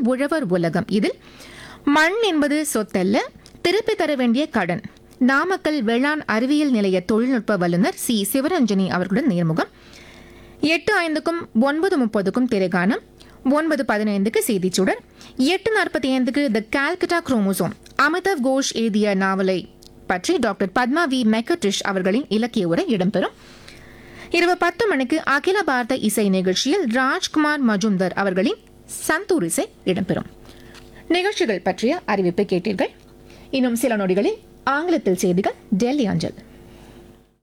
உழவர் உலகம் இதில் மண் என்பது சொத்தல்ல திருப்பி தர வேண்டிய கடன் நாமக்கல் வேளாண் அறிவியல் நிலைய தொழில்நுட்ப வல்லுநர் சி சிவரஞ்சனி அவர்களுடன் நேர்முகம் எட்டு ஐந்துக்கும் ஒன்பது முப்பதுக்கும் திரைகானம் ஒன்பது பதினைந்துக்கு செய்திச்சுடர் எட்டு நாற்பத்தி ஐந்துக்கு த கால்கட்டா குரோமோசோம் அமிதாவ் கோஷ் எழுதிய நாவலை பற்றி டாக்டர் பத்மா வி மெக்கட்ரிஷ் அவர்களின் இலக்கிய உரை இடம்பெறும் இரவு பத்து மணிக்கு அகில பாரத இசை நிகழ்ச்சியில் ராஜ்குமார் மஜும்தர் அவர்களின் சந்தூர் இசை இடம்பெறும் நிகழ்ச்சிகள் பற்றிய அறிவிப்பை கேட்டீர்கள் இன்னும் சில நொடிகளில் ஆங்கிலத்தில் செய்திகள் டெல்லி அஞ்சல்